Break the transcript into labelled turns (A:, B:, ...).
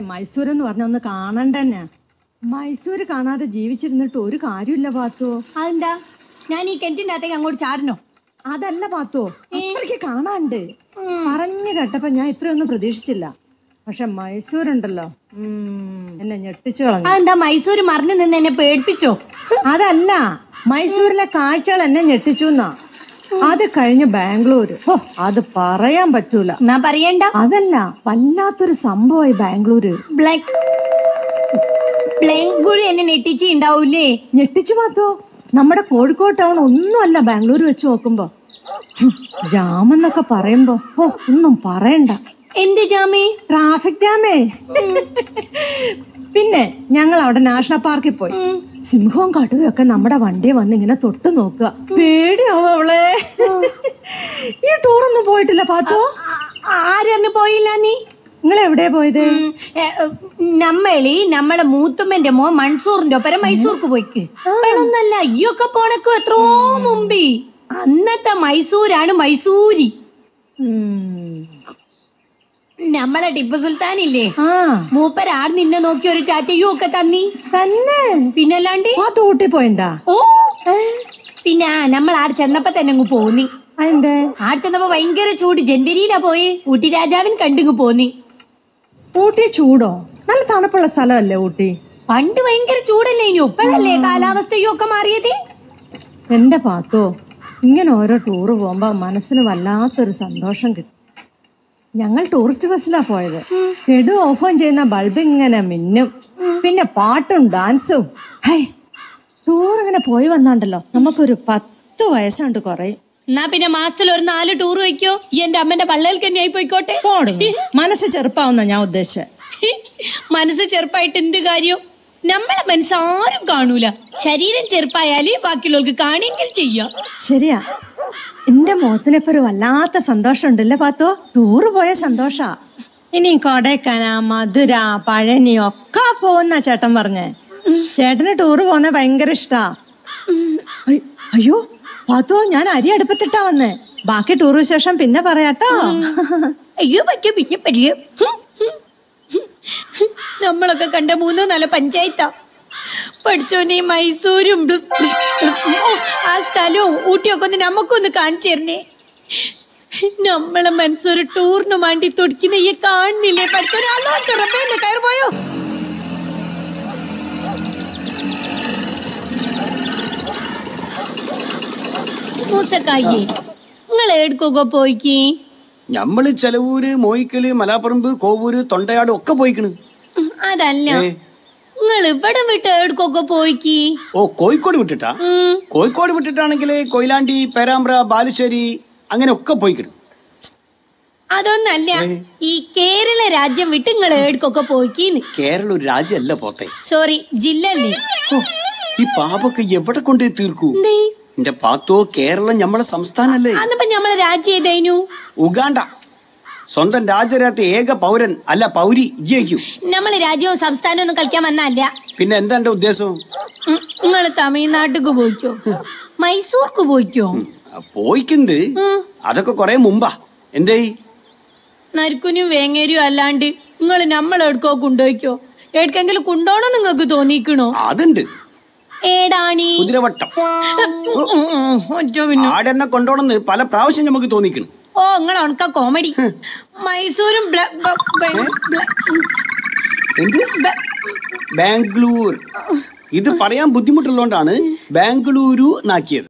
A: മൈസൂർ എന്ന് പറഞ്ഞ ഒന്ന് കാണണ്ടന്നെ മൈസൂര് കാണാതെ ജീവിച്ചിരുന്നിട്ട് ഒരു കാര്യമില്ല പാത്തോ
B: അതെന്താ ഞാൻ ഈ കിണറ്റിന്റെ അകത്തേക്ക് അങ്ങോട്ട് ചാടണോ
A: അതല്ല പാത്തോ അത്രയ്ക്ക് കാണാണ്ട് പറഞ്ഞു കേട്ടപ്പോ ഞാൻ ഇത്രയൊന്നും പ്രതീക്ഷിച്ചില്ല പക്ഷെ മൈസൂരുണ്ടല്ലോ ഉം, എന്നെ ഞെട്ടിച്ചു കളഞ്ഞു
B: അതെന്താ മൈസൂര് മറിഞ്ഞു നിന്ന് എന്നെ പേടിപ്പിച്ചോ
A: അതല്ല മൈസൂരിലെ കാഴ്ചകൾ എന്നെ ഞെട്ടിച്ചു എന്നാ അത് കഴിഞ്ഞ് ബാംഗ്ലൂര് ഹോ അത് പറയാൻ പറ്റൂല
B: എന്നാ പറയണ്ട
A: അതല്ല വല്ലാത്തൊരു സംഭവമായി ബാംഗ്ലൂര്
B: ബ്ലാക്ക് പ്ലെയിൻകുഴി എന്നെ നെട്ടിച്ച് ഉണ്ടാവൂലേ
A: ഞെട്ടിച്ചു പാത്തോ നമ്മുടെ കോഴിക്കോട് ടൗൺ ഒന്നുമല്ല ബാംഗ്ലൂർ വെച്ച് നോക്കുമ്പോ ഹും, ജാം എന്നൊക്കെ പറയുമ്പോ ഓ ഒന്നും പറയണ്ട
B: എന്ത് ജാമേ
A: ട്രാഫിക് ജാമേ പിന്നെ ഞങ്ങൾ അവിടെ നാഷണൽ പാർക്കിൽ പോയി സിംഹവും കടുവയും ഒക്കെ നമ്മുടെ വണ്ടിയെ വന്ന് ഇങ്ങനെ തൊട്ട് നോക്കുക പേടിയാവും അവളെ ഈ ടൂറൊന്നും പോയിട്ടില്ല പാത്തോ
B: ആരന്ന് പോയില്ല നീ
A: നിങ്ങൾ എവിടെയാ പോയത്
B: ഉം, ഏ, ഏ, നമ്മളി നമ്മളെ മൂത്തുമ്മന്റെ മോ മൺസൂറിന്റെ ഒപ്പരം മൈസൂർക്ക് പോയിക്ക് ഇപ്പോഴൊന്നല്ല അയ്യൊക്കെ പോണക്കോ എത്രയോ മുമ്പി അന്നത്തെ മൈസൂരാണ് മൈസൂരി
A: ഉം.
B: നമ്മളെ ടിപ്പു സുൽത്താൻ ഇല്ലേ
A: ആ
B: മൂപ്പരാട് നിന്നെ നോക്കി ഒരു ടാറ്റയും ഒക്കെ തന്നി
A: തന്നെ
B: പിന്നല്ലാണ്ട്
A: പാത്ത ഊട്ടി പോയിണ്ടാ
B: ഓ പിന്നെ ആ, നമ്മൾ ആടെ ചെന്നപ്പോ തന്നെ അങ്ങ് പോന്നി
A: അതെന്തേ
B: ആടെ ചെന്നപ്പോ ഭയങ്കര ചൂട് ജനുവരിയിലാ പോയി ഊട്ടി രാജാവിൻ കണ്ടിങ്ങ് പോന്നി
A: ഊട്ടി ചൂടോ നല്ല തണുപ്പുള്ള സ്ഥലമല്ലേ ഊട്ടി
B: പണ്ട് ഭയങ്കര ചൂടല്ലേ ഇനി ഇപ്പോഴല്ലേ കാലാവസ്ഥയും ഒക്കെ മാറിയത്
A: എന്റെ പാത്തോ ഇങ്ങനെ ഓരോ ടൂറ് പോകുമ്പോ മനസ്സിന് വല്ലാത്തൊരു സന്തോഷം കിട്ടും ഞങ്ങൾ ടൂറിസ്റ്റ് ബസ്സിലാ പോയത് കെടു ഓഫോൺ ചെയ്യുന്ന ബൾബ് ഇങ്ങനെ മിന്നും പിന്നെ പാട്ടും ഡാൻസും ഹൈ ടൂർ ഇങ്ങനെ പോയി വന്നാണ്ടല്ലോ നമുക്കൊരു പത്ത് വയസ്സുണ്ട് കുറയും
B: എന്നാ പിന്നെ മാസത്തിൽ ഒരു നാല് ടൂർ വയ്ക്കോ ഈ എന്റെ അമ്മന്റെ പള്ളയിൽ തന്നെ ആയി പോയിക്കോട്ടെ
A: പോടും മനസ്സ് ചെറുപ്പാവുന്ന ഞാൻ ഉദ്ദേശിച്ചത്
B: മനസ്സ് ചെറുപ്പായിട്ട് എന്ത് കാര്യം നമ്മളെ മനസ്സ് ആരും കാണൂല ശരീരം ചെറുപ്പായാല് ബാക്കിയുള്ളവർക്ക് കാണിയെങ്കിൽ ചെയ്യാം
A: ശരിയാ എന്റെ മുഖത്തിനിപ്പോ ഒരു വല്ലാത്ത സന്തോഷം ഉണ്ടല്ലേ പാത്തോ ടൂറ് പോയ സന്തോഷാ ഇനി കൊടൈക്കന മധുര പഴനി ഒക്കെ പോകുന്ന ചേട്ടൻ പറഞ്ഞേ ചേട്ടന് ടൂറ് പോകുന്ന ഭയങ്കര ഇഷ്ടാ അയ്- അയ്യോ പാത്തോ ഞാൻ അരി അടുപ്പത്തിട്ടാ വന്നേ ബാക്കി ടൂർ വിശേഷം പിന്നെ പറയാട്ടോ
B: അയ്യോ പറ്റിയ പിന്നെ പറ്റിയ നമ്മളൊക്കെ കണ്ട മൂന്നോ നാലോ പഞ്ചായത്താ പഠിച്ചോനെ മൈസൂരും ബ്ല- ബ്ല- ബ്ല- ഓ, ആ സ്ഥലവും ഊട്ടിയൊക്കെ ഒന്ന് നമുക്കൊന്ന് കാണിച്ചു തരണേ നമ്മളെ മനസ്സൊരു ടൂറിന് വേണ്ടി തുടിക്കുന്ന ഈ കാണുന്നില്ലേ പഠിച്ചോനെ അല്ലോ ചെറുപ്പേന്ന് കയറി പോയോ മൂസക്കായി നിങ്ങൾ എടുക്കൊക്കെ പോയിക്ക്
C: ഞമ്മള് ചെലവൂര് മോയിക്കല് മലാപ്പറമ്പ് കോവൂര് തൊണ്ടയാട് ഒക്കെ പോയിക്കണ്
B: ഉം, അതല്ല
C: ഏ.
B: നിങ്ങൾ ഇവിടെ വിട്ട് എടുക്കൊക്കെ പോയിക്ക്
C: ഓ കോഴിക്കോട് വിട്ടിട്ടാ
B: ഉം,
C: കോഴിക്കോട് വിട്ടിട്ടാണെങ്കിൽ കൊയിലാണ്ടി പേരാമ്പ്ര ബാലുശ്ശേരി അങ്ങനെ ഒക്കെ പോയിക്കണ്
B: അതൊന്നല്ല ഈ കേരള രാജ്യം വിട്ട് നിങ്ങൾ എടുക്കൊക്കെ പോയിക്കീന്ന്
C: കേരള ഒരു രാജ്യമല്ല പോത്തെ
B: സോറി ജില്ല അല്ലേ
C: ഓ ഈ പാപൊക്കെ എവിടെ കൊണ്ടേ തീർക്കൂ
B: എന്തേ
C: എന്റെ പാത്തോ കേരളം ഞമ്മളെ സംസ്ഥാനല്ലേ
B: അന്നപ്പോ നമ്മളെ രാജ്യം ഏതായിരുന്നു
C: ഉഗാണ്ട സ്വന്തം രാജ്യരാത്തെ ഏക പൗരൻ അല്ല പൗരി ജയിക്കൂ
B: നമ്മളെ രാജ്യവും സംസ്ഥാനവും ഒന്നും കളിക്കാൻ വന്നല്ല
C: പിന്നെ എന്താ എന്റെ ഉദ്ദേശം
B: നിങ്ങൾ തമിഴ്നാട്ടിക്ക് പോയിക്കോ മൈസൂർക്ക് പോയിക്കോ
C: ആ, പോയിക്കുണ്ട്
B: ഉം.
C: അതൊക്കെ കൊറേ മുമ്പാ എന്തേ
B: നരുക്കുനും വേങ്ങേരിയും അല്ലാണ്ട് നിങ്ങൾ നമ്മളെടുക്കോ കൊണ്ടുപോയിക്കോ എവിടക്കെങ്കിലും കൊണ്ടോണം നിങ്ങൾക്ക് തോന്നിക്കണോ
C: അതുണ്ട്
B: ഏടാണി
C: കുതിരവട്ടം
B: ഒറ്റ പിന്നെ
C: ആടെന്നെ കൊണ്ടോണെന്ന് പല പ്രാവശ്യം നമുക്ക് തോന്നിക്കണം
B: ഓ നിങ്ങൾ ഉണക്ക കോമഡി മൈസൂരും ബ്ല- ബ- ബ- ബ്ല-
C: എന്ത്
B: ബ-
C: ബാംഗ്ലൂർ ഇത് പറയാൻ ബുദ്ധിമുട്ടുള്ളതുകൊണ്ടാണ് ബാംഗ്ലൂരു നാക്കിയത്